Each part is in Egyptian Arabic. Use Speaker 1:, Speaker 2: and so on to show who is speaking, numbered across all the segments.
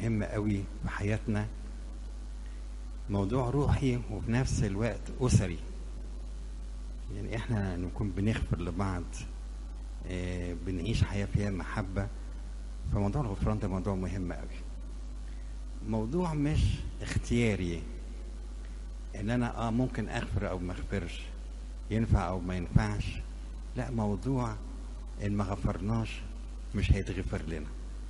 Speaker 1: مهم قوي في حياتنا موضوع روحي وفي نفس الوقت أسري يعني احنا نكون بنغفر لبعض آه، بنعيش حياة فيها محبة فموضوع الغفران ده موضوع مهم قوي موضوع مش اختياري ان انا اه ممكن اغفر او ما اغفرش ينفع او ما ينفعش لا موضوع ان ما غفرناش مش هيتغفر لنا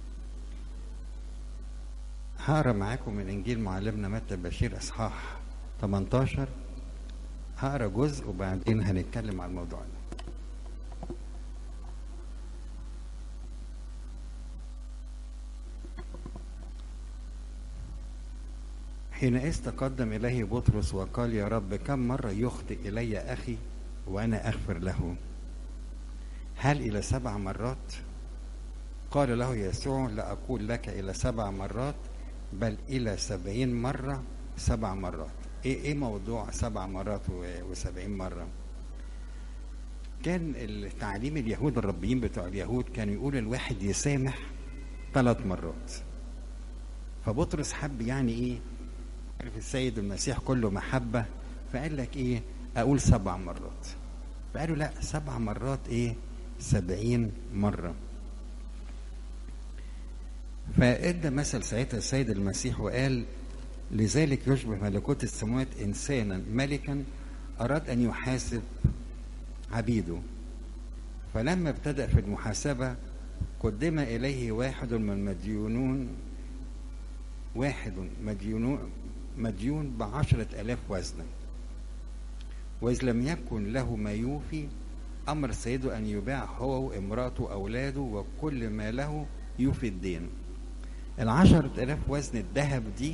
Speaker 1: هقرا معاكم من انجيل معلمنا متى بشير اصحاح 18 هقرا جزء وبعدين هنتكلم على الموضوع ده حينئذ تقدم إليه بطرس وقال يا رب كم مرة يخطئ إلي أخي وأنا أغفر له هل إلى سبع مرات قال له يسوع لا أقول لك إلى سبع مرات بل إلى سبعين مرة سبع مرات إيه, إيه موضوع سبع مرات و- وسبعين مرة كان التعليم اليهود الربيين بتوع اليهود كانوا يقول الواحد يسامح ثلاث مرات فبطرس حب يعني ايه عارف السيد المسيح كله محبة فقال لك ايه اقول سبع مرات فقالوا لا سبع مرات ايه سبعين مرة فادى مثل ساعتها السيد المسيح وقال لذلك يشبه ملكوت السماوات انسانا ملكا اراد ان يحاسب عبيده فلما ابتدأ في المحاسبة قدم إليه واحد من المديونون واحد مديون مديون بعشرة ألاف وزنا وإذ لم يكن له ما يوفي أمر سيده أن يباع هو وامرأته وأولاده وكل ما له يوفي الدين العشرة ألاف وزن الذهب دي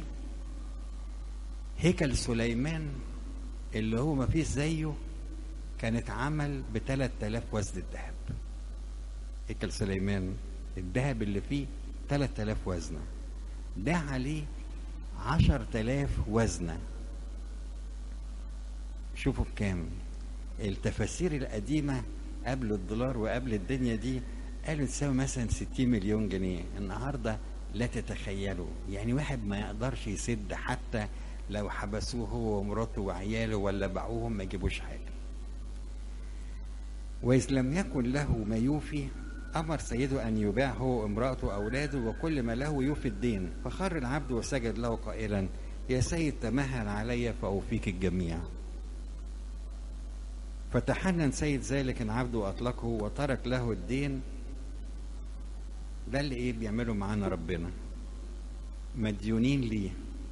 Speaker 1: هيكل سليمان اللي هو ما فيش زيه كان اتعمل بثلاث آلاف وزن الذهب هيكل سليمان الذهب اللي فيه ثلاث آلاف وزنه ده عليه عشر تلاف وزنة شوفوا بكام التفاسير القديمة قبل الدولار وقبل الدنيا دي قالوا تساوي مثلا 60 مليون جنيه النهاردة لا تتخيلوا يعني واحد ما يقدرش يسد حتى لو حبسوه هو ومراته وعياله ولا باعوهم ما يجيبوش حاجة وإذ لم يكن له ما يوفي أمر سيده أن يباع هو وامرأته وأولاده وكل ما له يوفي الدين فخر العبد وسجد له قائلا يا سيد تمهل علي فأوفيك الجميع فتحنن سيد ذلك العبد وأطلقه وترك له الدين ده اللي إيه بيعمله معانا ربنا مديونين ليه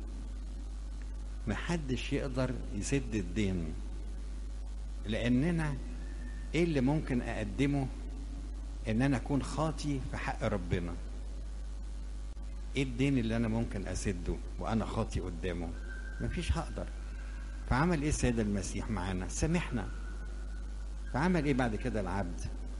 Speaker 1: محدش يقدر يسد الدين لأننا إيه اللي ممكن أقدمه ان انا اكون خاطي في حق ربنا ايه الدين اللي انا ممكن اسده وانا خاطي قدامه مفيش هقدر فعمل ايه السيد المسيح معانا سامحنا فعمل ايه بعد كده العبد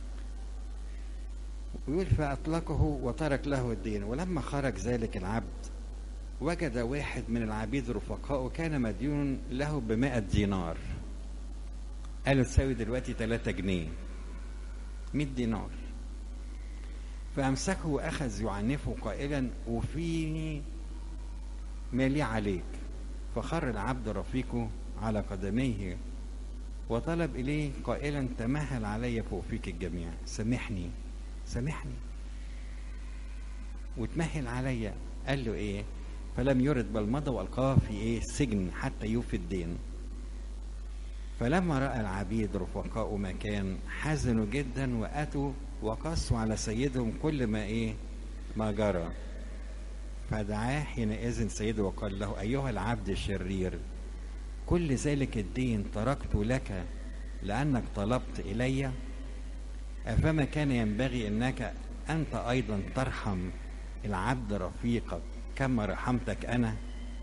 Speaker 1: ويقول فاطلقه وترك له الدين ولما خرج ذلك العبد وجد واحد من العبيد رفقائه كان مديون له بمائة دينار قالوا تساوي دلوقتي 3 جنيه 100 دينار فأمسكه وأخذ يعنفه قائلا وفيني ما لي عليك فخر العبد رفيقه على قدميه وطلب إليه قائلا تمهل علي فوفيك الجميع سامحني سامحني وتمهل عليا قال له ايه فلم يرد بل مضى والقاه في ايه سجن حتى يوفي الدين فلما راى العبيد رفقاء ما كان حزنوا جدا واتوا وقصوا على سيدهم كل ما ايه ما جرى فدعاه حينئذ سيده وقال له ايها العبد الشرير كل ذلك الدين تركت لك لانك طلبت الي افما كان ينبغي انك انت ايضا ترحم العبد رفيقك كما رحمتك انا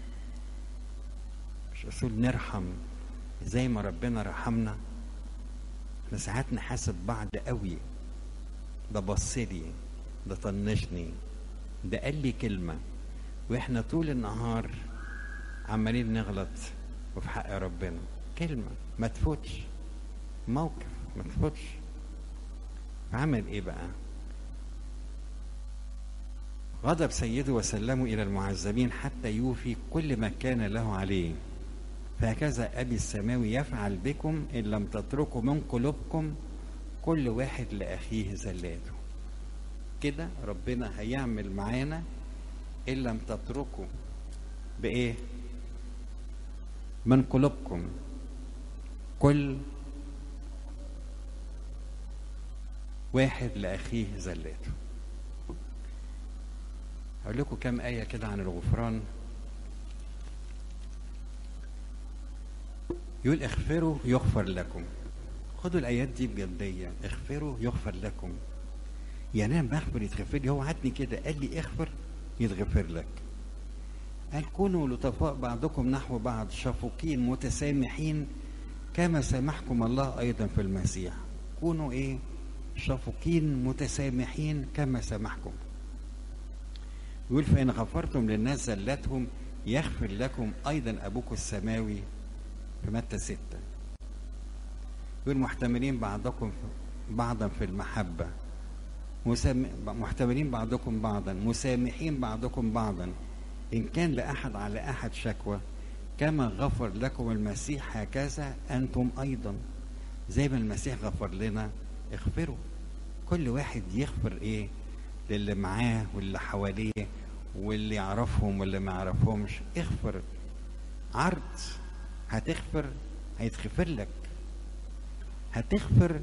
Speaker 1: مش اصول نرحم زي ما ربنا رحمنا احنا ساعات نحاسب بعض قوي ده بصلي ده طنشني ده قال لي كلمة واحنا طول النهار عمالين نغلط وفي حق ربنا كلمة ما تفوتش موقف ما تفوتش عمل ايه بقى غضب سيده وسلمه إلى المعذبين حتى يوفي كل ما كان له عليه فهكذا أبي السماوي يفعل بكم إن لم تتركوا من قلوبكم كل واحد لأخيه زلاته كده ربنا هيعمل معانا إن لم تتركوا بإيه من قلوبكم كل واحد لأخيه زلاته هقول لكم كام آية كده عن الغفران يقول اغفروا يغفر لكم خدوا الآيات دي بجدية اغفروا يغفر لكم يعني أنا بغفر يتغفر لي هو عدني كده قال لي اغفر يتغفر لك قال كونوا لطفاء بعضكم نحو بعض شفوقين متسامحين كما سامحكم الله أيضا في المسيح كونوا إيه شفوقين متسامحين كما سامحكم يقول فإن غفرتم للناس زلتهم يغفر لكم أيضا أبوكم السماوي في متى ستة يقول محتملين بعضكم بعضا في المحبة مسام... محتملين بعضكم بعضا مسامحين بعضكم بعضا إن كان لأحد على أحد شكوى كما غفر لكم المسيح هكذا أنتم أيضا زي ما المسيح غفر لنا اغفروا كل واحد يغفر إيه للي معاه واللي حواليه واللي يعرفهم واللي ما يعرفهمش اغفر عرض هتغفر هيتغفر لك هتغفر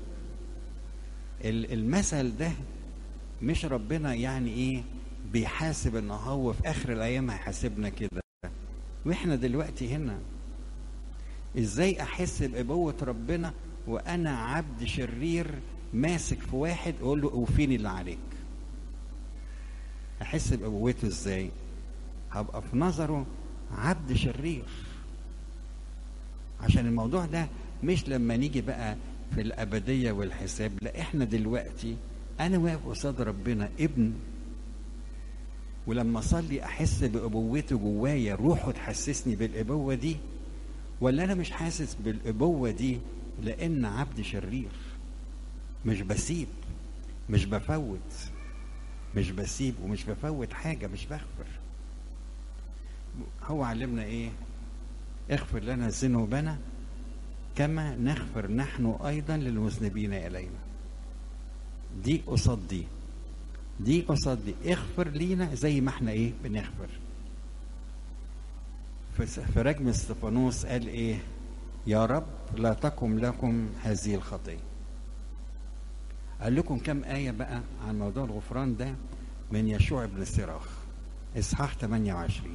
Speaker 1: المثل ده مش ربنا يعني ايه بيحاسب ان هو في اخر الايام هيحاسبنا كده واحنا دلوقتي هنا ازاي احس بابوه ربنا وانا عبد شرير ماسك في واحد اقول له اوفيني اللي عليك احس بابوته ازاي هبقى في نظره عبد شرير عشان الموضوع ده مش لما نيجي بقى في الابديه والحساب لا احنا دلوقتي انا واقف قصاد ربنا ابن ولما اصلي احس بابوته جوايا روحه تحسسني بالابوه دي ولا انا مش حاسس بالابوه دي لان عبد شرير مش بسيب مش بفوت مش بسيب ومش بفوت حاجه مش بغفر هو علمنا ايه اغفر لنا ذنوبنا كما نغفر نحن ايضا للمذنبين الينا دي قصاد دي دي قصاد دي اغفر لينا زي ما احنا ايه بنغفر في رجم استفانوس قال ايه يا رب لا تقم لكم هذه الخطيه قال لكم كم آية بقى عن موضوع الغفران ده من يشوع بن سراخ إصحاح 28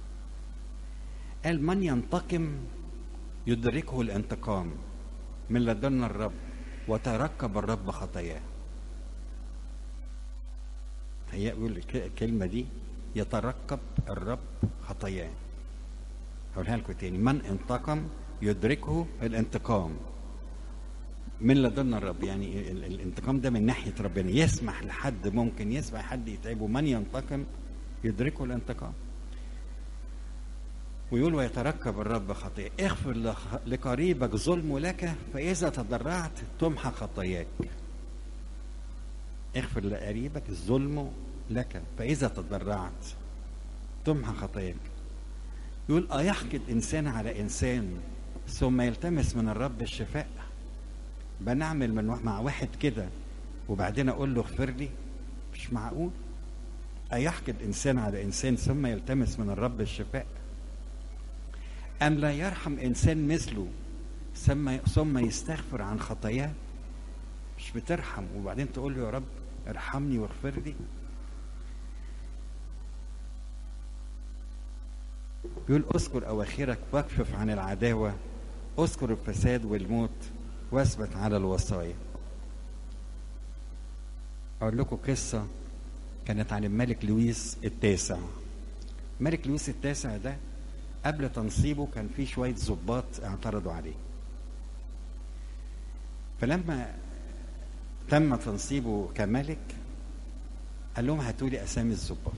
Speaker 1: قال من ينتقم يدركه الانتقام من لدن الرب وتركب الرب خطاياه هي يقول الكلمة دي يتركب الرب خطاياه هقولها لكم تاني من انتقم يدركه الانتقام من لدن الرب يعني الانتقام ده من ناحية ربنا يسمح لحد ممكن يسمح حد يتعبه من ينتقم يدركه الانتقام ويقول ويتركب الرب خطيئة اغفر لقريبك ظلم لك فإذا تضرعت تمحى خطاياك اغفر لقريبك الظلم لك فإذا تضرعت تمحى خطاياك يقول أيحقد إنسان على إنسان ثم يلتمس من الرب الشفاء بنعمل من مع واحد كده وبعدين أقول له اغفر لي مش معقول أيحقد إنسان على إنسان ثم يلتمس من الرب الشفاء أم لا يرحم إنسان مثله ثم ثم يستغفر عن خطاياه مش بترحم وبعدين تقول له يا رب ارحمني واغفر لي بيقول اذكر اواخرك واكفف عن العداوه اذكر الفساد والموت واثبت على الوصايا اقول لكم قصه كانت عن الملك لويس التاسع الملك لويس التاسع ده قبل تنصيبه كان في شويه ظباط اعترضوا عليه فلما تم تنصيبه كملك قال لهم هاتوا لي اسامي الظباط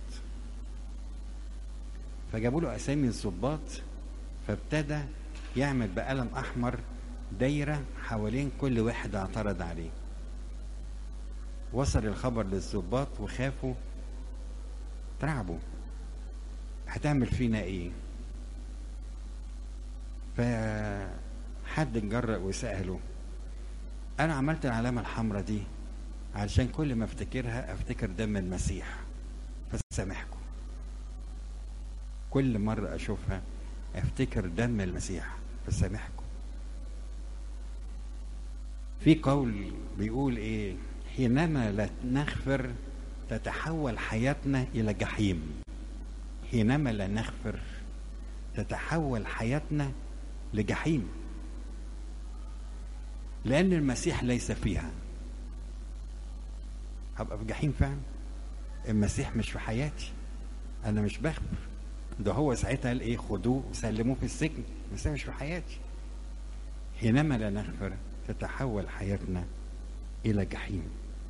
Speaker 1: فجابوا له اسامي الظباط فابتدى يعمل بقلم احمر دايره حوالين كل واحد اعترض عليه وصل الخبر للظباط وخافوا ترعبه هتعمل فينا ايه فحد اتجرأ وسأله انا عملت العلامة الحمراء دي علشان كل ما افتكرها افتكر دم المسيح فسامحكم كل مرة اشوفها افتكر دم المسيح فسامحكم في قول بيقول ايه حينما لا نغفر تتحول حياتنا الى جحيم حينما لا نغفر تتحول حياتنا لجحيم لان المسيح ليس فيها هبقى في جحيم فعلا المسيح مش في حياتي انا مش بغفر ده هو ساعتها قال ايه خدوه وسلموه في السجن بس مش في حياتي حينما لا نغفر تتحول حياتنا الى جحيم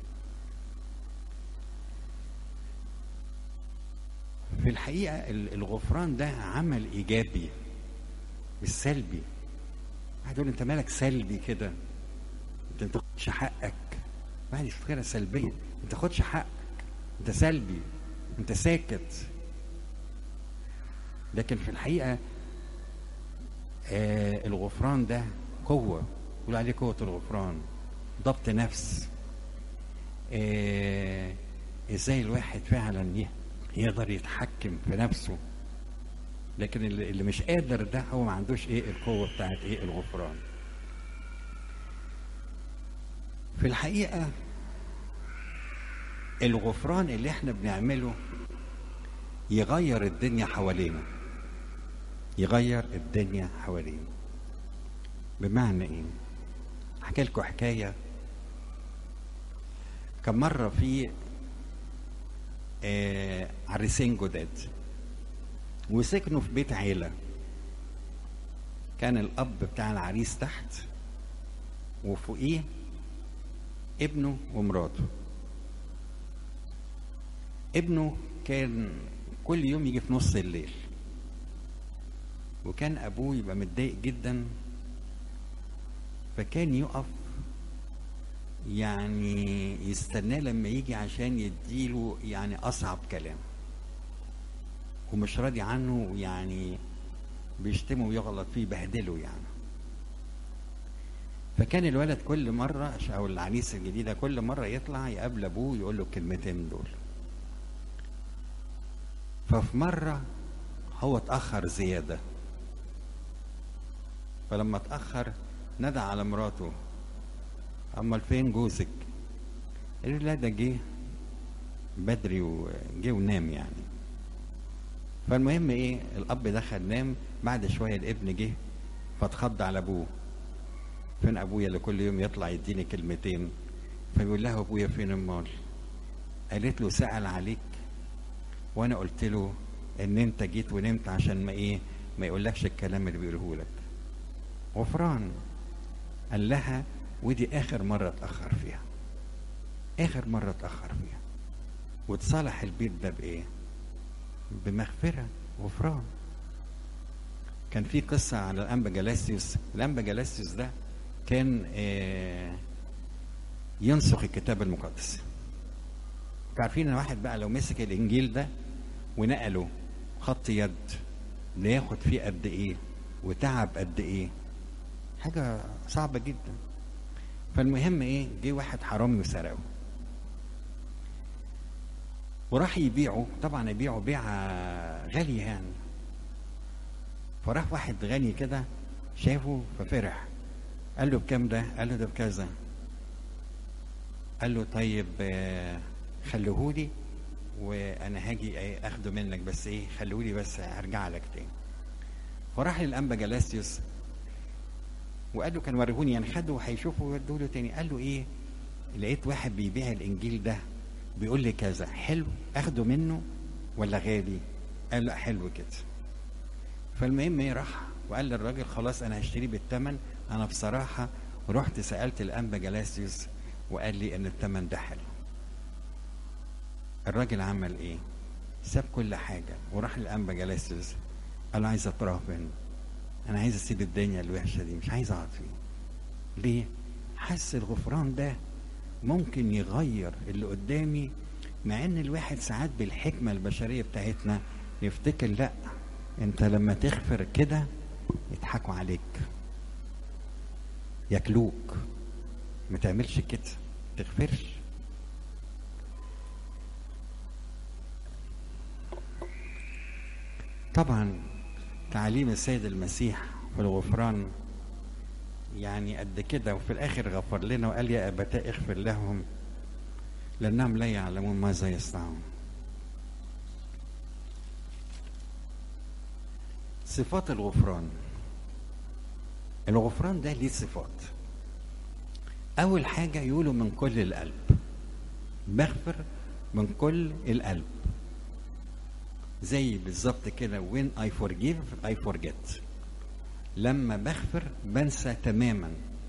Speaker 1: في الحقيقه الغفران ده عمل ايجابي مش سلبي واحد يقول انت مالك سلبي كده انت ما تاخدش حقك واحد يفكرها سلبيه انت تاخدش حقك انت سلبي انت ساكت لكن في الحقيقه آه الغفران ده قوه يقول عليه قوه الغفران ضبط نفس آه ازاي الواحد فعلا يقدر يتحكم في نفسه لكن اللي مش قادر ده هو ما عندوش ايه القوه بتاعت ايه الغفران في الحقيقه الغفران اللي احنا بنعمله يغير الدنيا حوالينا يغير الدنيا حوالينا بمعنى ايه احكي لكم حكايه كان مره في آه عريسين جداد وسكنوا في بيت عيله كان الاب بتاع العريس تحت وفوقيه ابنه ومراته ابنه كان كل يوم يجي في نص الليل وكان ابوه يبقى متضايق جدا فكان يقف يعني يستناه لما يجي عشان يديله يعني اصعب كلام ومش راضي عنه يعني بيشتمه ويغلط فيه بهدله يعني فكان الولد كل مرة أو العريس الجديدة كل مرة يطلع يقابل أبوه يقول له الكلمتين دول ففي مرة هو اتأخر زيادة فلما اتأخر ندى على مراته أمال فين جوزك؟ قال لا ده جه بدري وجه ونام يعني فالمهم ايه الاب دخل نام بعد شويه الابن جه فاتخض على ابوه فين ابويا اللي كل يوم يطلع يديني كلمتين فيقول لها ابويا فين امال قالت له سأل عليك وانا قلت له ان انت جيت ونمت عشان ما ايه ما يقولكش الكلام اللي بيقوله لك غفران قال لها ودي اخر مره اتاخر فيها اخر مره اتاخر فيها وتصالح البيت ده بايه بمغفره غفران كان في قصه على الانبا جلاسيوس الانبا جلاسيوس ده كان آه ينسخ الكتاب المقدس عارفين ان واحد بقى لو مسك الانجيل ده ونقله خط يد ده ياخد فيه قد ايه وتعب قد ايه حاجه صعبه جدا فالمهم ايه جه واحد حرامي وسرقه وراح يبيعه طبعا يبيعه بيعه غاليه يعني فراح واحد غني كده شافه ففرح قال له بكام ده قال له ده بكذا قال له طيب خليهولي وانا هاجي اخده منك بس ايه خليهولي بس هرجع لك تاني فراح للانبا جلاسيوس وقال له كان وريهوني يعني خده وهيشوفه ويدوا له تاني قال له ايه لقيت واحد بيبيع الانجيل ده بيقول لي كذا حلو اخده منه ولا غالي قال لا حلو كده فالمهم ايه راح وقال للراجل خلاص انا هشتريه بالثمن انا بصراحه رحت سالت الانبا جلاسيوس وقال لي ان الثمن ده حلو الراجل عمل ايه ساب كل حاجه وراح للانبا جلاسيوس قال له عايز اتراهن انا عايز اسيب الدنيا الوحشه دي مش عايز اقعد فيه ليه حس الغفران ده ممكن يغير اللي قدامي مع ان الواحد ساعات بالحكمه البشريه بتاعتنا يفتكر لا انت لما تغفر كده يضحكوا عليك ياكلوك ما تعملش كده ما تغفرش طبعا تعليم السيد المسيح في الغفران يعني قد كده وفي الاخر غفر لنا وقال يا ابتاء اغفر لهم لانهم لا يعلمون ماذا يصنعون صفات الغفران الغفران ده ليه صفات اول حاجه يقولوا من كل القلب بغفر من كل القلب زي بالظبط كده when I forgive I forget لما بغفر بنسى تماما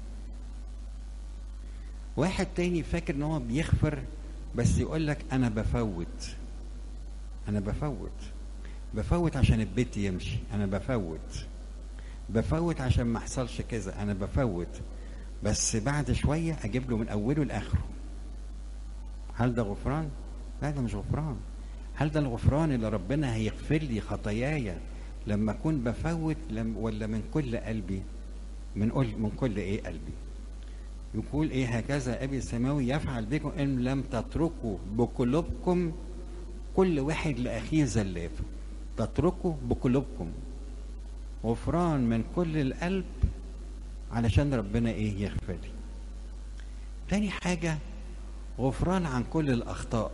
Speaker 1: واحد تاني فاكر ان هو بيغفر بس يقول لك انا بفوت انا بفوت بفوت عشان البيت يمشي انا بفوت بفوت عشان ما يحصلش كذا انا بفوت بس بعد شويه اجيب له من اوله لاخره هل ده غفران لا ده مش غفران هل ده الغفران اللي ربنا هيغفر لي خطاياي لما اكون بفوت لم ولا من كل قلبي من كل من كل ايه قلبي يقول ايه هكذا ابي السماوي يفعل بكم ان لم تتركوا بقلوبكم كل واحد لاخيه زلات تتركوا بقلوبكم غفران من كل القلب علشان ربنا ايه يغفر لي تاني حاجة غفران عن كل الأخطاء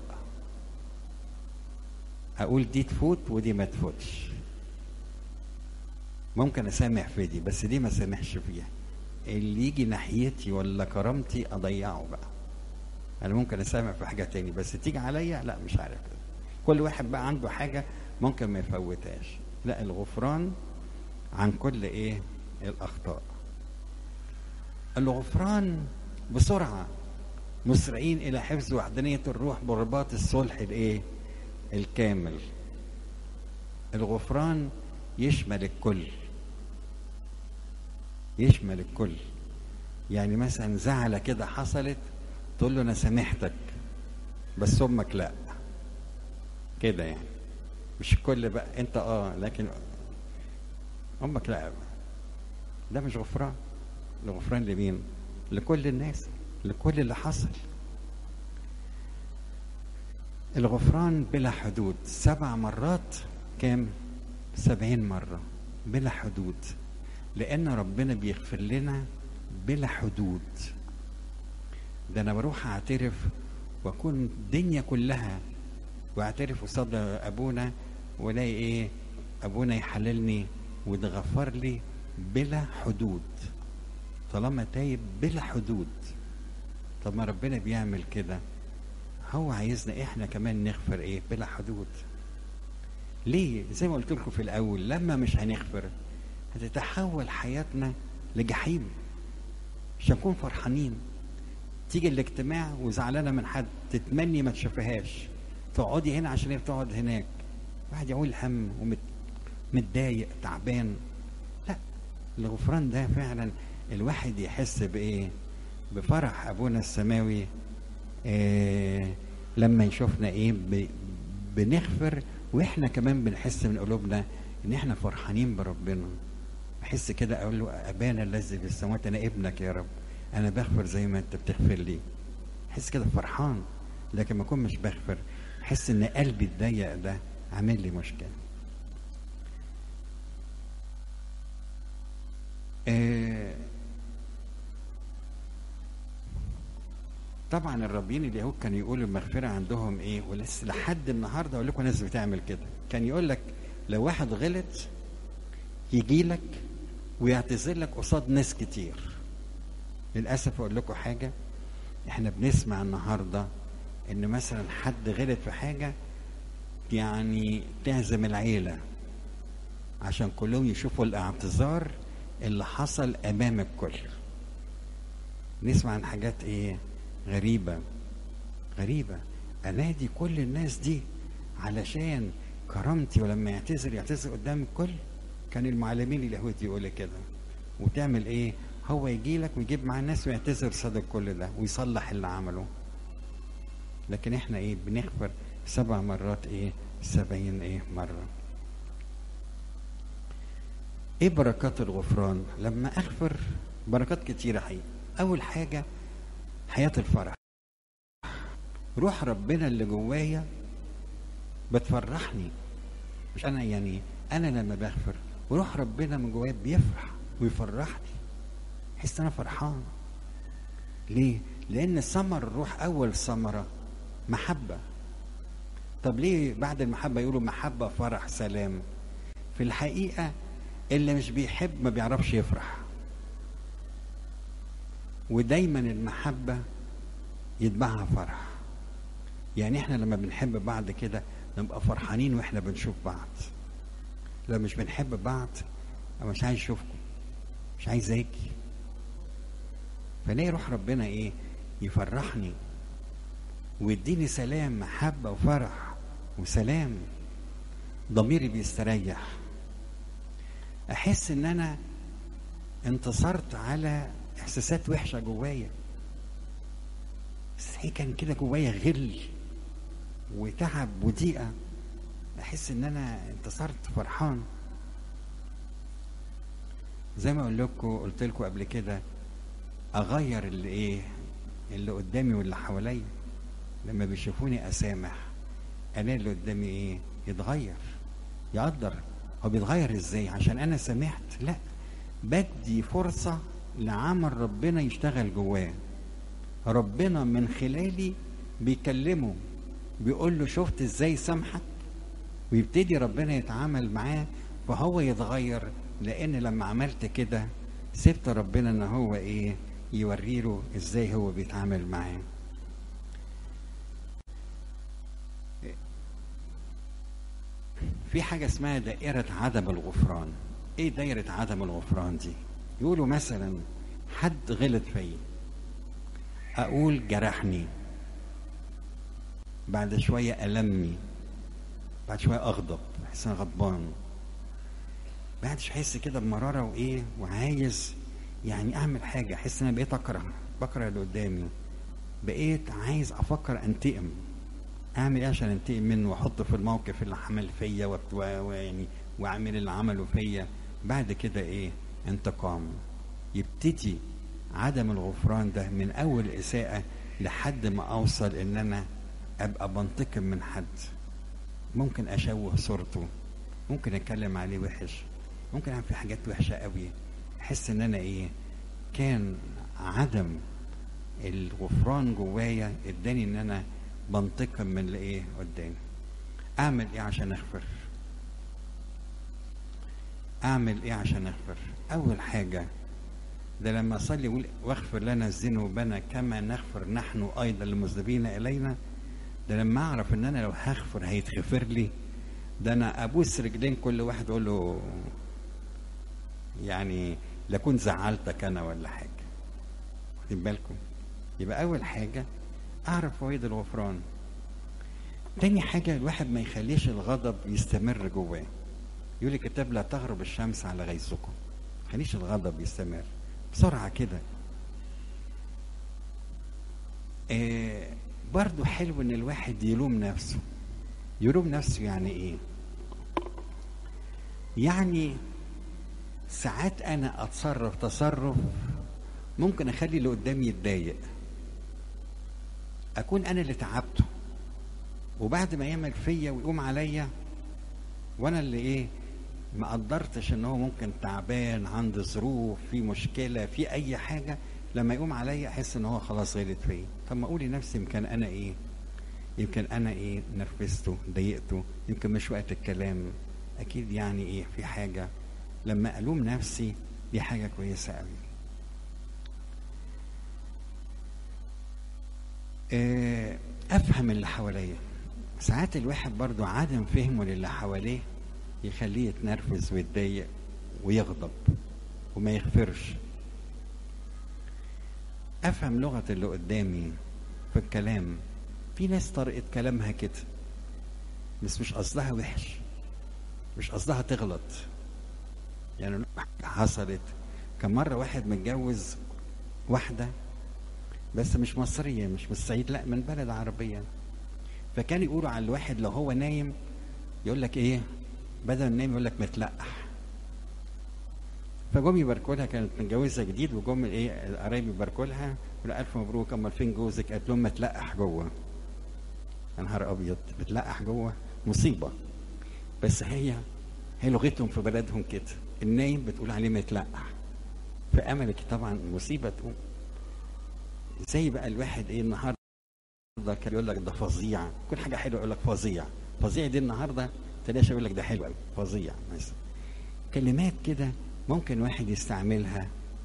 Speaker 1: أقول دي تفوت ودي ما تفوتش ممكن أسامح في دي بس دي ما سامحش فيها اللي يجي ناحيتي ولا كرامتي أضيعه بقى أنا ممكن أسامح في حاجة تاني بس تيجي عليا لا مش عارف كل واحد بقى عنده حاجة ممكن ما يفوتهاش لا الغفران عن كل ايه الاخطاء الغفران بسرعه مسرعين الى حفظ وحدانيه الروح برباط الصلح الايه الكامل الغفران يشمل الكل يشمل الكل يعني مثلا زعلة كده حصلت تقول له انا سامحتك بس امك لا كده يعني مش الكل بقى انت اه لكن امك لا ده مش غفران الغفران لمين لكل الناس لكل اللي حصل الغفران بلا حدود سبع مرات كام سبعين مرة بلا حدود لأن ربنا بيغفر لنا بلا حدود ده أنا بروح أعترف وأكون الدنيا كلها وأعترف قصاد أبونا وألاقي إيه أبونا يحللني وده غفر لي بلا حدود طالما تايب بلا حدود طب ما ربنا بيعمل كده هو عايزنا احنا كمان نغفر ايه بلا حدود ليه زي ما قلت لكم في الاول لما مش هنغفر هتتحول حياتنا لجحيم مش هنكون فرحانين تيجي الاجتماع وزعلانه من حد تتمني ما تشوفهاش تقعدي هنا عشان هي بتقعد هناك واحد يقول هم ومتضايق تعبان لا الغفران ده فعلا الواحد يحس بايه بفرح ابونا السماوي إيه لما يشوفنا ايه بنغفر واحنا كمان بنحس من قلوبنا ان احنا فرحانين بربنا بحس كده اقول له ابانا الذي في السماوات انا ابنك يا رب انا بغفر زي ما انت بتغفر لي احس كده فرحان لكن ما اكون مش بغفر احس ان قلبي الضيق ده عامل لي مشكله آه طبعا الربيين اليهود كانوا يقولوا المغفرة عندهم ايه ولسه لحد النهارده اقول لكم ناس بتعمل كده كان يقول لك لو واحد غلط يجي لك ويعتذر لك قصاد ناس كتير للاسف اقول لكم حاجه احنا بنسمع النهارده ان مثلا حد غلط في حاجه يعني تعزم العيله عشان كلهم يشوفوا الاعتذار اللي حصل امام الكل نسمع عن حاجات ايه غريبة غريبة أنادي كل الناس دي علشان كرامتي ولما يعتذر يعتذر قدام الكل كان المعلمين اليهود يقول كده وتعمل ايه هو يجي لك ويجيب معاه الناس ويعتذر صدق كل ده ويصلح اللي عمله لكن احنا ايه بنغفر سبع مرات ايه سبعين ايه مرة ايه بركات الغفران لما اغفر بركات كتيرة حقيقة اول حاجة حياة الفرح روح ربنا اللي جوايا بتفرحني مش انا يعني انا لما بغفر وروح ربنا من جوايا بيفرح ويفرحني احس انا فرحان ليه لان ثمر الروح اول ثمره محبه طب ليه بعد المحبه يقولوا محبه فرح سلام في الحقيقه اللي مش بيحب ما بيعرفش يفرح ودايما المحبه يتبعها فرح يعني احنا لما بنحب بعض كده نبقى فرحانين واحنا بنشوف بعض لو مش بنحب بعض أنا مش عايز اشوفكم مش عايز اجي فلاقي روح ربنا ايه يفرحني ويديني سلام محبة وفرح وسلام ضميري بيستريح احس ان انا انتصرت على احساسات وحشة جوايا بس هي كان كده جوايا غل وتعب وضيقة احس ان انا انتصرت فرحان زي ما اقول لكم قلت لكم قبل كده اغير اللي ايه اللي قدامي واللي حواليا لما بيشوفوني اسامح انا اللي قدامي ايه يتغير يقدر هو بيتغير ازاي عشان انا سامحت لا بدي فرصة لعمل ربنا يشتغل جواه ربنا من خلالي بيكلمه بيقول له شفت ازاي سامحك ويبتدي ربنا يتعامل معاه فهو يتغير لان لما عملت كده سبت ربنا ان هو ايه يوريله ازاي هو بيتعامل معاه في حاجة اسمها دائرة عدم الغفران ايه دائرة عدم الغفران دي يقولوا مثلا حد غلط فيا اقول جرحني بعد شوية ألمني بعد شوية أغضب أحس أنا غضبان بعد شوية أحس كده بمرارة وإيه وعايز يعني أعمل حاجة أحس إن أنا بقيت أكره بكره اللي قدامي بقيت عايز أفكر أنتقم أعمل إيه عشان أنتقم منه وأحطه في الموقف اللي عمل فيا ويعني وأعمل اللي عمله فيا بعد كده إيه انتقام يبتدي عدم الغفران ده من أول إساءة لحد ما أوصل إن أنا ابقى بنتقم من حد ممكن اشوه صورته ممكن اتكلم عليه وحش ممكن اعمل فيه حاجات وحشه قوي احس ان انا ايه كان عدم الغفران جوايا اداني ان انا بنتقم من اللي ايه قدامي اعمل ايه عشان اغفر اعمل ايه عشان اغفر اول حاجه ده لما اصلي يقول واغفر لنا ذنوبنا كما نغفر نحن ايضا للمذنبين الينا ده لما اعرف ان انا لو هغفر هيتغفر لي ده انا ابوس رجلين كل واحد اقول له يعني لكون زعلتك انا ولا حاجه واخدين بالكم يبقى اول حاجه اعرف فوائد الغفران تاني حاجة الواحد ما يخليش الغضب يستمر جواه يقول الكتاب لا تغرب الشمس على غيظكم ما خليش الغضب يستمر بسرعة كده آه برضو حلو ان الواحد يلوم نفسه يلوم نفسه يعني ايه يعني ساعات انا اتصرف تصرف ممكن اخلي اللي قدامي يتضايق اكون انا اللي تعبته وبعد ما يعمل فيا ويقوم عليا وانا اللي ايه ما قدرتش ان هو ممكن تعبان عنده ظروف في مشكله في اي حاجه لما يقوم عليا احس ان هو خلاص غلط فيا طب ما اقول لنفسي يمكن انا ايه يمكن انا ايه نرفزته ضايقته يمكن مش وقت الكلام اكيد يعني ايه في حاجه لما الوم نفسي دي حاجه كويسه قوي افهم اللي حواليا ساعات الواحد برضو عدم فهمه للي حواليه يخليه يتنرفز ويتضايق ويغضب وما يغفرش افهم لغه اللي قدامي في الكلام في ناس طريقه كلامها كده بس مش قصدها وحش مش قصدها تغلط يعني حصلت كان مره واحد متجوز واحده بس مش مصرية مش من الصعيد لا من بلد عربية فكان يقولوا على الواحد لو هو نايم يقول لك ايه بدل النايم يقول لك متلقح فجم يباركوا لها كانت متجوزه جديد وجم ايه القرايب يباركوا لها ولا الف مبروك امال فين جوزك قالت لهم متلقح جوه يا نهار ابيض متلقح جوه مصيبه بس هي هي لغتهم في بلدهم كده النايم بتقول عليه متلقح فاملك طبعا مصيبه تقوم زي بقى الواحد ايه النهارده كان يقول لك ده فظيع كل حاجه حلوه يقول لك فظيع فظيع دي النهارده تلاقي يقول لك ده حلو قوي فظيع مثلا كلمات كده ممكن واحد يستعملها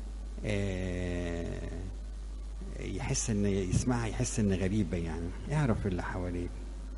Speaker 1: آه يحس ان يسمعها يحس ان غريبه يعني يعرف اللي حواليه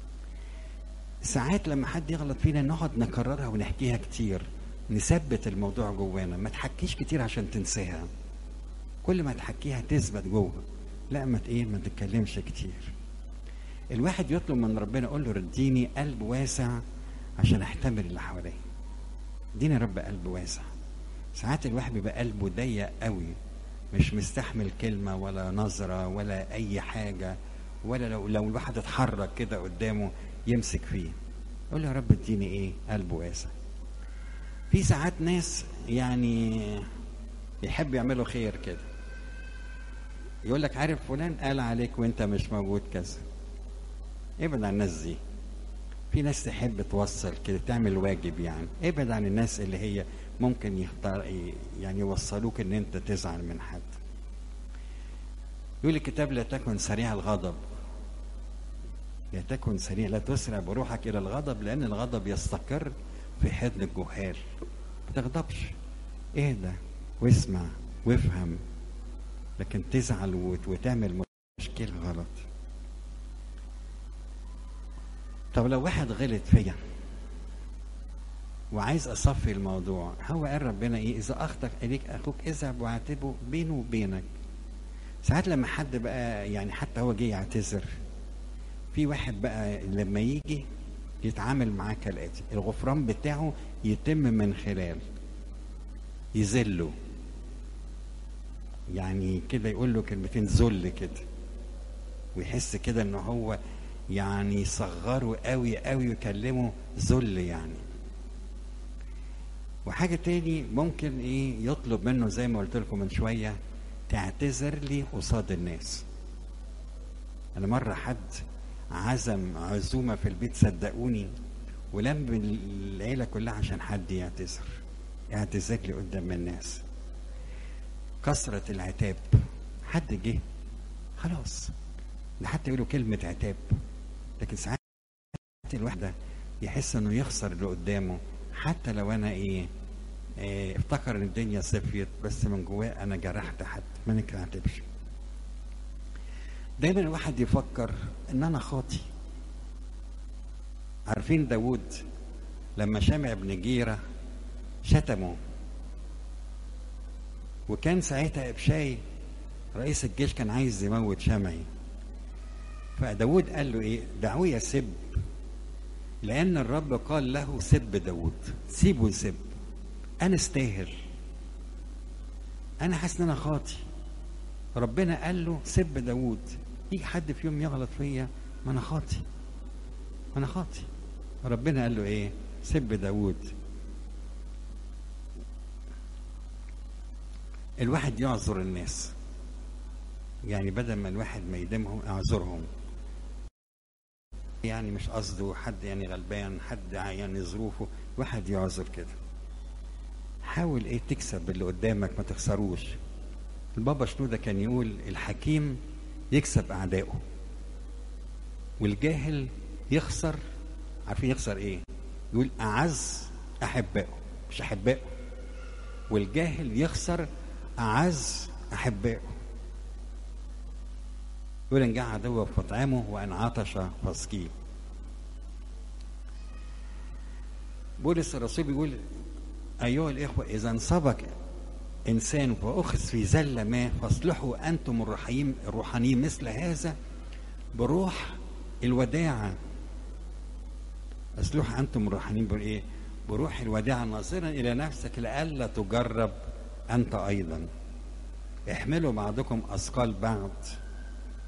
Speaker 1: ساعات لما حد يغلط فينا نقعد نكررها ونحكيها كتير نثبت الموضوع جوانا ما تحكيش كتير عشان تنساها كل ما تحكيها تثبت جوه لا ما ايه ما تتكلمش كتير الواحد يطلب من ربنا يقول له رديني قلب واسع عشان احتمل اللي حواليا اديني يا رب قلب واسع ساعات الواحد بيبقى قلبه ضيق قوي مش مستحمل كلمة ولا نظرة ولا أي حاجة ولا لو لو الواحد اتحرك كده قدامه يمسك فيه يقول يا رب اديني ايه قلب واسع في ساعات ناس يعني يحب يعملوا خير كده يقول لك عارف فلان قال عليك وانت مش موجود كذا ابعد عن الناس دي في ناس تحب توصل كده تعمل واجب يعني ابعد عن الناس اللي هي ممكن يختار يعني يوصلوك ان انت تزعل من حد يقول الكتاب لا تكن سريع الغضب لا تكن سريع لا تسرع بروحك الى الغضب لان الغضب يستقر في حضن الجهال ما تغضبش اهدى واسمع وافهم لكن تزعل وتعمل مشكلة غلط طب لو واحد غلط فيا وعايز اصفي الموضوع هو قال ربنا ايه اذا اخطأ اليك اخوك اذهب واعتبه بينه وبينك ساعات لما حد بقى يعني حتى هو جه يعتذر في واحد بقى لما يجي يتعامل معاه كالاتي الغفران بتاعه يتم من خلال يذله يعني كده يقول له كلمتين ذل كده ويحس كده ان هو يعني يصغره قوي قوي ويكلمه ذل يعني وحاجة تاني ممكن ايه يطلب منه زي ما قلت لكم من شوية تعتذر لي قصاد الناس انا مرة حد عزم عزومة في البيت صدقوني ولم العيلة كلها عشان حد يعتذر اعتذر لي قدام الناس كثرة العتاب حد جه خلاص ده حتى يقولوا كلمة عتاب لكن ساعات الواحدة يحس انه يخسر اللي قدامه حتى لو انا ايه, إيه افتكر ان الدنيا صفيت بس من جواه انا جرحت حد ما نكرهتش دايما الواحد يفكر ان انا خاطي عارفين داود لما شمع بن جيرة شتمه وكان ساعتها ابشاي رئيس الجيش كان عايز يموت شمعي فداود قال له ايه دعوه يسب لان الرب قال له سب داود سيبه يسب انا استاهل انا حاسس ان انا خاطي ربنا قال له سب داود يجي حد في يوم يغلط فيا ما انا خاطي ما انا خاطي ربنا قال له ايه سب داود الواحد يعذر الناس يعني بدل ما الواحد ما يدمهم اعذرهم يعني مش قصده حد يعني غلبان حد يعني ظروفه واحد يعذر كده حاول ايه تكسب اللي قدامك ما تخسروش البابا شنودة كان يقول الحكيم يكسب اعدائه والجاهل يخسر عارفين يخسر ايه يقول اعز احبائه مش احبائه والجاهل يخسر اعز احبائه يقول ان جاع عدوه فاطعمه وان عطش فاسقيه بولس الرسول بيقول ايها الاخوه اذا انصبك انسان واخذ في زله ما فاصلحوا انتم الرحيم الروحانيين مثل هذا بروح الوداعه اصلح انتم الروحانيين بالايه بروح الوداعه ناظرا الى نفسك لئلا تجرب انت ايضا احملوا بعضكم اثقال بعض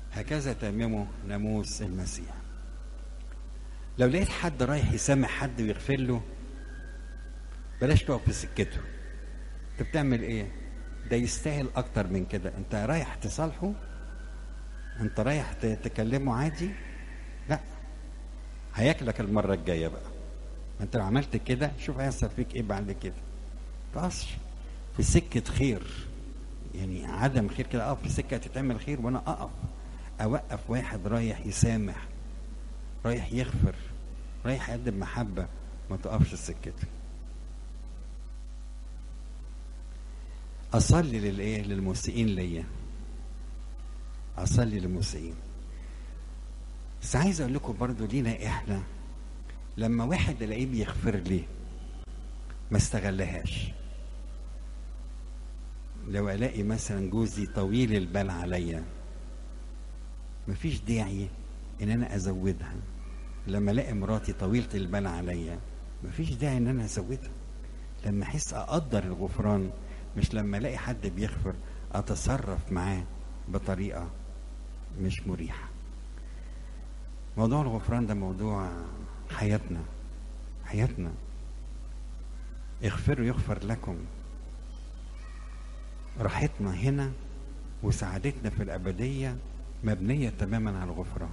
Speaker 1: هكذا تمموا ناموس المسيح لو لقيت حد رايح يسامح حد ويغفر له بلاش تقف في سكته انت بتعمل ايه ده يستاهل اكتر من كده انت رايح تصالحه انت رايح ت- تكلمه عادي لا هياكلك المره الجايه بقى ما انت لو عملت كده شوف هيحصل فيك ايه بعد كده تقصش في سكه خير يعني عدم خير كده اقف في سكه تتعمل خير وانا اقف اوقف واحد رايح يسامح رايح يغفر رايح يقدم محبه ما تقفش في سكته اصلي للايه للمسيئين ليا اصلي للمسيئين بس عايز اقول لكم برضو لينا احنا لما واحد الاقيه بيغفر لي ما استغلهاش لو الاقي مثلا جوزي طويل البال عليا مفيش داعي ان انا ازودها لما الاقي مراتي طويله البال عليا مفيش داعي ان انا ازودها لما احس اقدر الغفران مش لما الاقي حد بيغفر اتصرف معاه بطريقه مش مريحه موضوع الغفران ده موضوع حياتنا حياتنا اغفروا يغفر لكم راحتنا هنا وسعادتنا في الأبدية مبنية تماما على الغفران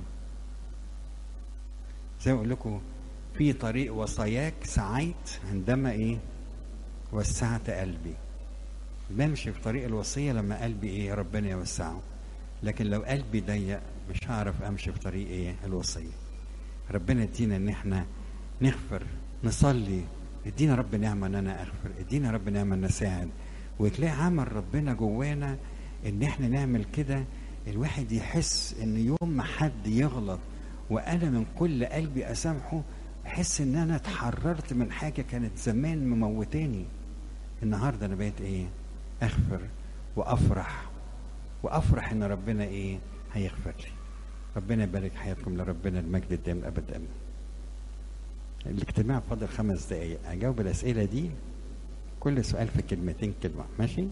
Speaker 1: زي ما أقول لكم في طريق وصاياك سعيت عندما إيه وسعت قلبي بمشي في طريق الوصية لما قلبي إيه ربنا يوسعه لكن لو قلبي ضيق مش هعرف أمشي في طريق إيه الوصية ربنا يدينا إن إحنا نغفر نصلي ادينا رب نعمة ان انا اغفر ادينا رب نعمة ان اساعد وتلاقي عمل ربنا جوانا ان احنا نعمل كده الواحد يحس ان يوم ما حد يغلط وانا من كل قلبي اسامحه احس ان انا اتحررت من حاجة كانت زمان مموتاني النهاردة انا بقيت ايه اغفر وافرح وافرح ان ربنا ايه هيغفر لي ربنا يبارك حياتكم لربنا المجد الدائم الابد امين الاجتماع فاضل خمس دقايق اجاوب الاسئله دي كل سؤال في كلمتين كلمه ماشي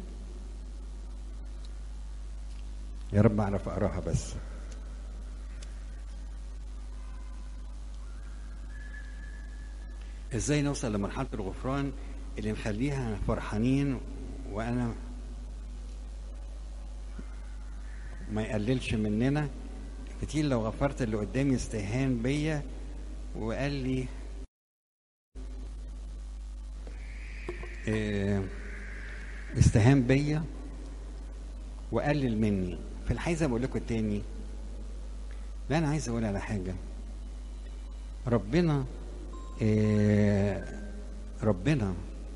Speaker 1: يا رب اعرف اقراها بس ازاي نوصل لمرحله الغفران اللي نخليها فرحانين وانا ما يقللش مننا كتير لو غفرت اللي قدامي استهان بيا وقال لي آه، استهان بيا وقلل مني في الحقيقه زي ما بقول لكم تاني لا انا عايز اقول على حاجه ربنا آه، ربنا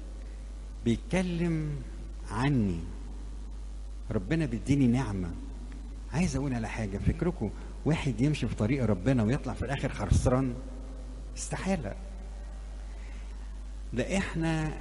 Speaker 1: بيتكلم عني ربنا بيديني نعمه عايز اقول على حاجه فكركم واحد يمشي في طريق ربنا ويطلع في الاخر خسران استحاله ده احنا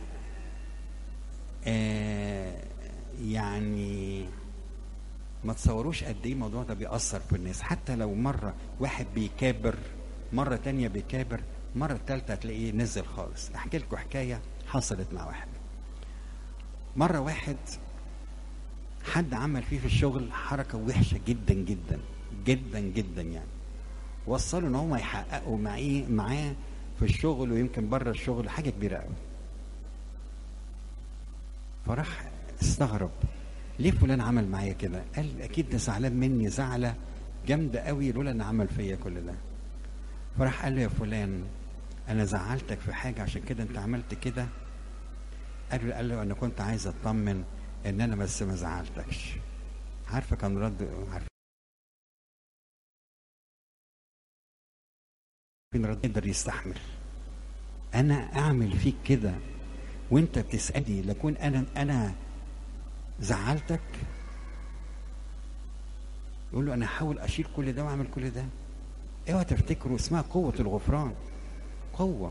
Speaker 1: آه يعني ما تصوروش قد ايه الموضوع ده بيأثر في الناس حتى لو مرة واحد بيكابر مرة تانية بيكابر مرة تالتة هتلاقيه نزل خالص احكي لكم حكاية حصلت مع واحد مرة واحد حد عمل فيه في الشغل حركة وحشة جدا جدا جدا جدا يعني وصلوا ان هم يحققوا معيه معاه في الشغل ويمكن بره الشغل حاجة كبيرة قوي فراح استغرب ليه فلان عمل معايا كده قال اكيد ده زعلان مني زعلة جامدة قوي لولا ان عمل فيا كل ده فراح قال له يا فلان انا زعلتك في حاجة عشان كده انت عملت كده قال له قال له انا كنت عايز اطمن ان انا بس ما زعلتكش عارفه كان رد عارفين رد يقدر يستحمل انا اعمل فيك كده وانت بتسالني لكون انا انا زعلتك يقول له انا احاول اشيل كل ده واعمل كل ده اوعى تفتكروا اسمها قوه الغفران قوه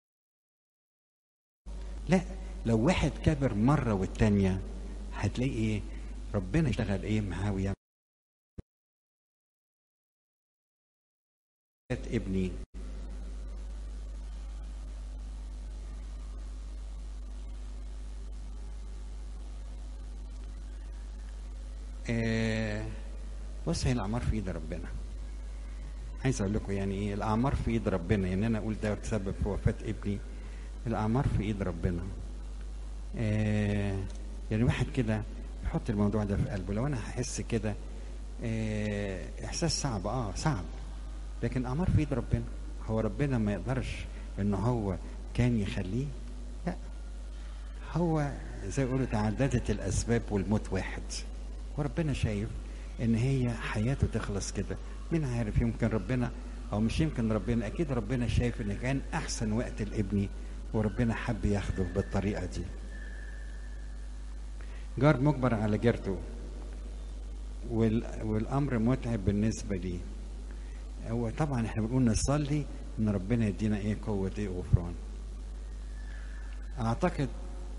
Speaker 1: لا لو واحد كبر مره والتانيه هتلاقي ايه ربنا يشتغل ايه معاه ويعمل ابني آه بص هي الاعمار في ايد ربنا عايز اقول لكم يعني ايه الاعمار في ايد ربنا يعني انا اقول ده تسبب في وفاه ابني الاعمار في ايد ربنا آه يعني واحد كده يحط الموضوع ده في قلبه لو انا هحس كده آه احساس صعب اه صعب لكن اعمار في ايد ربنا هو ربنا ما يقدرش ان هو كان يخليه لا هو زي يقولوا تعددت الاسباب والموت واحد وربنا شايف ان هي حياته تخلص كده مين عارف يمكن ربنا او مش يمكن ربنا اكيد ربنا شايف ان كان احسن وقت لابني وربنا حب ياخده بالطريقه دي جار مجبر على جارته وال... والامر متعب بالنسبه لي هو طبعا احنا بنقول نصلي ان ربنا يدينا ايه قوه ايه غفران اعتقد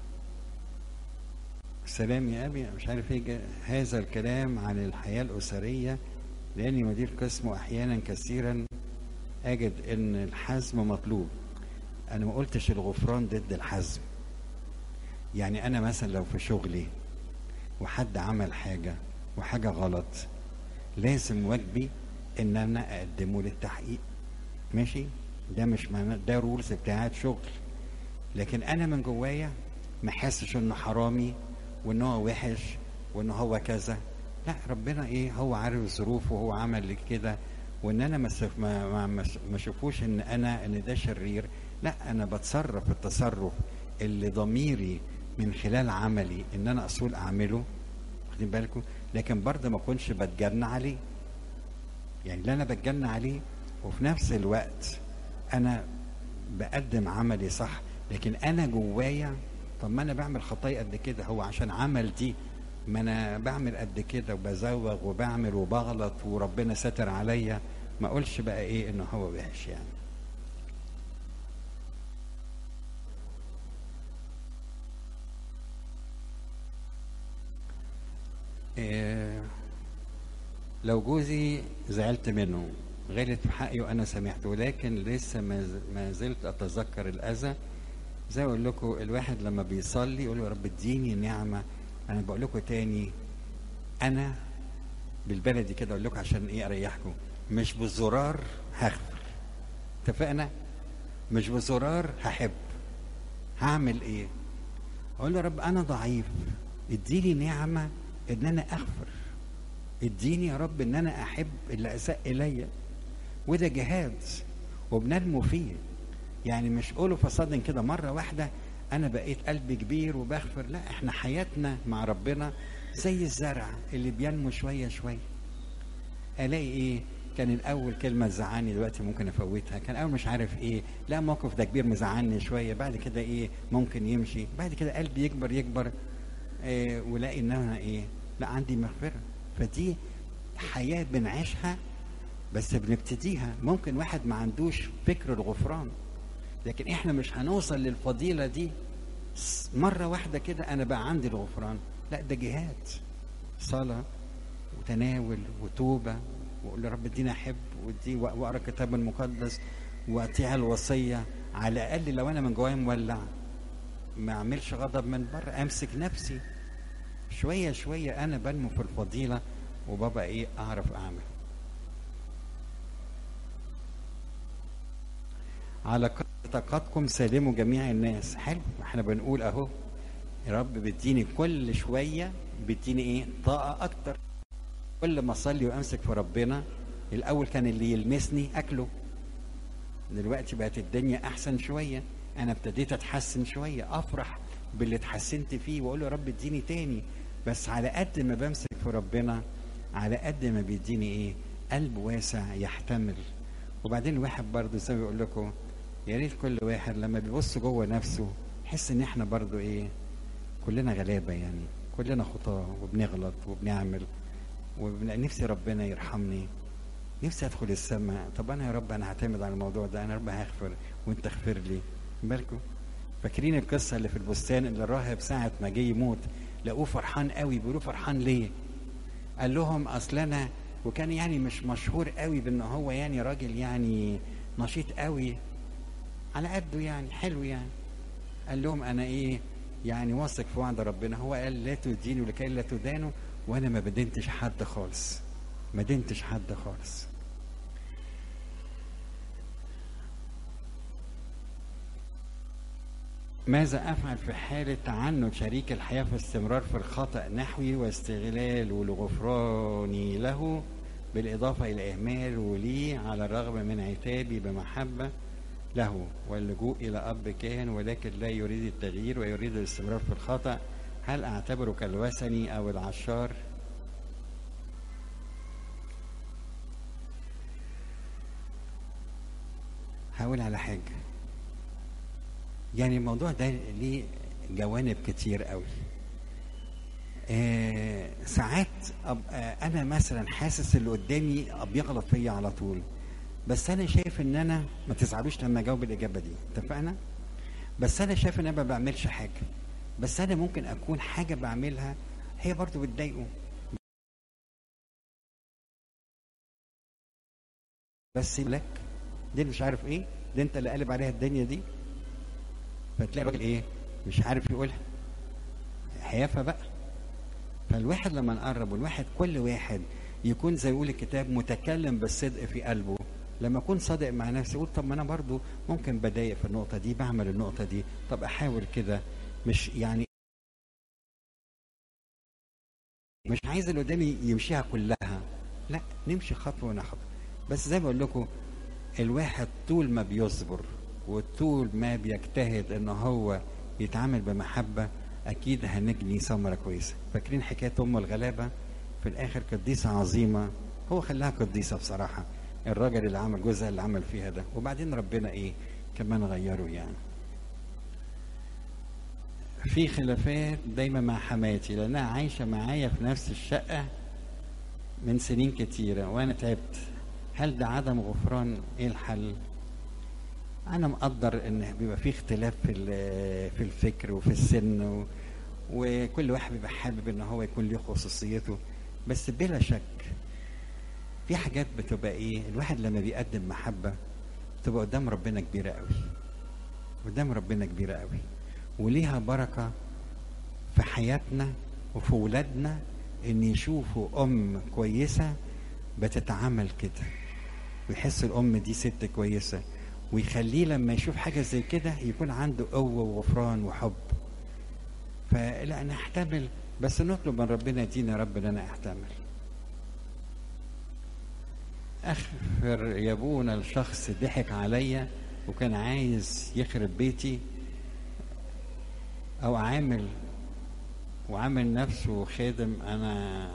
Speaker 1: سلام يا ابي مش عارف ايه هذا الكلام عن الحياه الاسريه لاني مدير قسم واحيانا كثيرا اجد ان الحزم مطلوب انا ما قلتش الغفران ضد الحزم يعني انا مثلا لو في شغلي وحد عمل حاجه وحاجه غلط لازم واجبي ان انا اقدمه للتحقيق ماشي ده مش معناه ده رولز بتاعت شغل لكن انا من جوايا ما حاسش انه حرامي وان هو وحش وان هو كذا لا ربنا ايه هو عارف ظروفه وهو عمل كده وان انا ما ما ما, ما اشوفوش ان انا ان ده شرير لا انا بتصرف التصرف اللي ضميري من خلال عملي ان انا اصول اعمله واخدين بالكم لكن برضه ما اكونش بتجنى عليه يعني لا انا بتجنى عليه وفي نفس الوقت انا بقدم عملي صح لكن انا جوايا طب ما انا بعمل خطايا قد كده هو عشان عمل دي ما انا بعمل قد كده وبزوغ وبعمل وبغلط وربنا ستر عليا ما اقولش بقى ايه انه هو وحش يعني إيه لو جوزي زعلت منه غلط في حقي وانا سامحته ولكن لسه ما زلت اتذكر الاذى زي اقول لكم الواحد لما بيصلي يقول يا رب اديني نعمه انا بقول لكم تاني انا بالبلدي كده اقول لكم عشان ايه اريحكم مش بالزرار هغفر اتفقنا مش بالزرار هحب هعمل ايه اقول له رب انا ضعيف اديني نعمه ان انا اغفر اديني يا رب ان انا احب اللي اساء الي وده جهاد وبننمو فيه يعني مش قولوا فصادا كده مره واحده انا بقيت قلبي كبير وبغفر لا احنا حياتنا مع ربنا زي الزرع اللي بينمو شويه شويه الاقي ايه كان الاول كلمه تزعلني دلوقتي ممكن افوتها كان اول مش عارف ايه لا موقف ده كبير مزعلني شويه بعد كده ايه ممكن يمشي بعد كده قلبي يكبر يكبر إيه ولاقي ان انا ايه لا عندي مغفره فدي حياه بنعيشها بس بنبتديها ممكن واحد ما عندوش فكر الغفران لكن احنا مش هنوصل للفضيله دي مره واحده كده انا بقى عندي الغفران لا ده جهاد صلاه وتناول وتوبه واقول لرب اديني احب ودي واقرا الكتاب المقدس واطيع الوصيه على الاقل لو انا من جوايا مولع ما اعملش غضب من بره امسك نفسي شويه شويه انا بنمو في الفضيله وبابا ايه اعرف اعمل على طاقتكم سالموا جميع الناس حلو احنا بنقول اهو يا رب بتديني كل شويه بتديني ايه طاقه اكتر كل ما اصلي وامسك في ربنا الاول كان اللي يلمسني اكله دلوقتي بقت الدنيا احسن شويه انا ابتديت اتحسن شويه افرح باللي اتحسنت فيه واقول له يا رب اديني تاني بس على قد ما بمسك في ربنا على قد ما بيديني ايه قلب واسع يحتمل وبعدين الواحد برضه زي ما بيقول لكم يا ريت كل واحد لما بيبص جوه نفسه يحس ان احنا برضه ايه كلنا غلابه يعني كلنا خطاه وبنغلط وبنعمل ونفسي ربنا يرحمني نفسي ادخل السماء طب انا يا رب انا هعتمد على الموضوع ده انا يا رب هغفر وانت اغفر لي بالكم فاكرين القصه اللي في البستان اللي الراهب ساعه ما جه يموت لقوه فرحان قوي بيقولوا فرحان ليه قال لهم اصل انا وكان يعني مش مشهور قوي بان هو يعني راجل يعني نشيط قوي على قده يعني حلو يعني قال لهم انا ايه يعني واثق في وعد ربنا هو قال لا تدينوا لكي لا تدانوا وانا ما بدنتش حد خالص ما دنتش حد خالص ماذا أفعل في حالة تعنت شريك الحياة في استمرار في الخطأ نحوي واستغلال والغفران له بالإضافة إلى إهمال ولي على الرغم من عتابي بمحبة له واللجوء إلى أب كاهن ولكن لا يريد التغيير ويريد الاستمرار في الخطأ هل أعتبره كالوثني أو العشار هقول على حاجة يعني الموضوع ده ليه جوانب كتير قوي آه ساعات أبقى انا مثلا حاسس اللي قدامي بيغلط فيا على طول بس انا شايف ان انا ما تزعلوش لما اجاوب الاجابه دي اتفقنا بس انا شايف ان انا ما بعملش حاجه بس انا ممكن اكون حاجه بعملها هي برضو بتضايقه بس لك دي مش عارف ايه دي انت اللي قالب عليها الدنيا دي فتلاقي الراجل ايه مش عارف يقولها هيافه بقى فالواحد لما نقرب والواحد كل واحد يكون زي يقول الكتاب متكلم بالصدق في قلبه لما اكون صادق مع نفسي اقول طب ما انا برضو ممكن بضايق في النقطه دي بعمل النقطه دي طب احاول كده مش يعني مش عايز اللي قدامي يمشيها كلها لا نمشي خطوه ونخطوه بس زي ما بقول لكم الواحد طول ما بيصبر وطول ما بيجتهد ان هو يتعامل بمحبه اكيد هنجني ثمره كويسه فاكرين حكايه ام الغلابه في الاخر قديسه عظيمه هو خلاها قديسه بصراحه الراجل اللي عمل جوزها اللي عمل فيها ده وبعدين ربنا ايه كمان غيره يعني في خلافات دايما مع حماتي لانها عايشه معايا في نفس الشقه من سنين كتيره وانا تعبت هل ده عدم غفران ايه الحل انا مقدر ان بيبقى في اختلاف في في الفكر وفي السن و... وكل واحد بيبقى حابب ان هو يكون له خصوصيته بس بلا شك في حاجات بتبقى ايه الواحد لما بيقدم محبه تبقى قدام ربنا كبيره قوي قدام ربنا كبيره قوي وليها بركه في حياتنا وفي ولادنا ان يشوفوا ام كويسه بتتعامل كده ويحس الام دي ست كويسه ويخليه لما يشوف حاجه زي كده يكون عنده قوه وغفران وحب فلا نحتمل بس نطلب من ربنا يدينا رب ان انا احتمل اغفر يا ابونا الشخص ضحك عليا وكان عايز يخرب بيتي او عامل وعامل نفسه خادم انا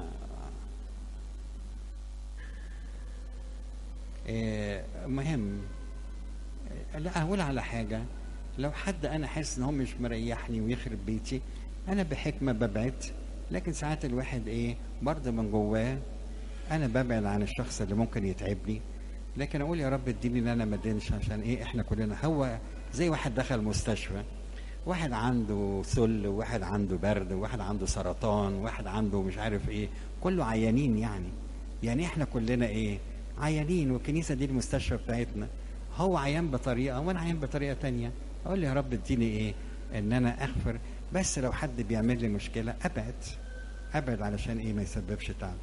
Speaker 1: إيه مهم لا اقول على حاجه لو حد انا حاسس ان هو مش مريحني ويخرب بيتي انا بحكمه ببعد لكن ساعات الواحد ايه برضه من جواه انا ببعد عن الشخص اللي ممكن يتعبني لكن اقول يا رب اديني ان انا ما ادينش عشان ايه احنا كلنا هو زي واحد دخل مستشفى واحد عنده سل وواحد عنده برد وواحد عنده سرطان وواحد عنده مش عارف ايه كله عيانين يعني يعني احنا كلنا ايه عيانين والكنيسه دي المستشفى بتاعتنا هو عيان بطريقه وانا عيان بطريقه تانية اقول له يا رب اديني ايه ان انا اغفر بس لو حد بيعمل لي مشكله ابعد ابعد علشان ايه ما يسببش تعب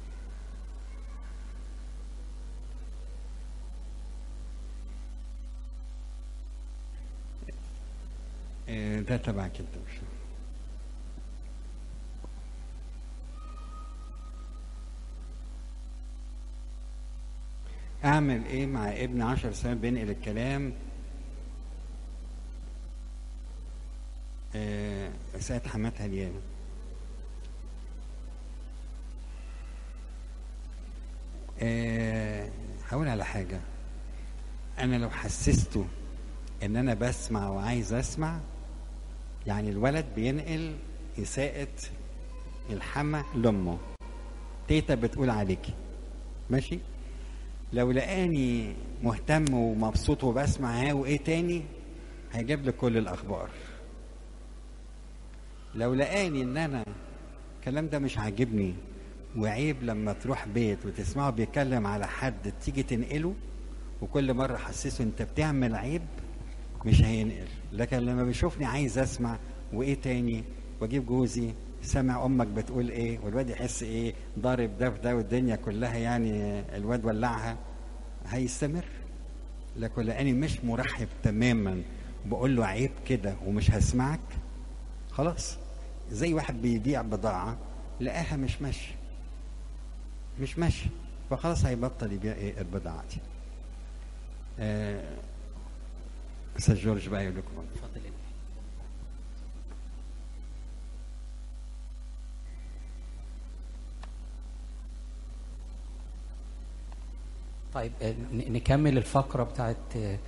Speaker 1: إيه ده تبعك انت مش اعمل ايه مع ابن عشر سنة بينقل الكلام آه ساعة حماتها اليوم آه هقول على حاجة أنا لو حسسته إن أنا بسمع وعايز أسمع يعني الولد بينقل إساءة الحما لأمه تيتا بتقول عليكي ماشي لو لقاني مهتم ومبسوط وبسمع ها وايه تاني هيجيب لي كل الاخبار لو لقاني ان انا الكلام ده مش عاجبني وعيب لما تروح بيت وتسمعه بيتكلم على حد تيجي تنقله وكل مرة حسسه انت بتعمل عيب مش هينقل لكن لما بيشوفني عايز اسمع وايه تاني واجيب جوزي سامع امك بتقول ايه والواد يحس ايه ضارب ده في ده والدنيا كلها يعني الواد ولعها هيستمر لكن لاني مش مرحب تماما بقول له عيب كده ومش هسمعك خلاص زي واحد بيبيع بضاعة لقاها مش ماشية مش ماشية فخلاص هيبطل يبيع ايه البضاعة دي آه، استاذ جورج بقى يقول لكم
Speaker 2: اتفضل يا طيب آه، ن- نكمل الفقرة بتاعت آه،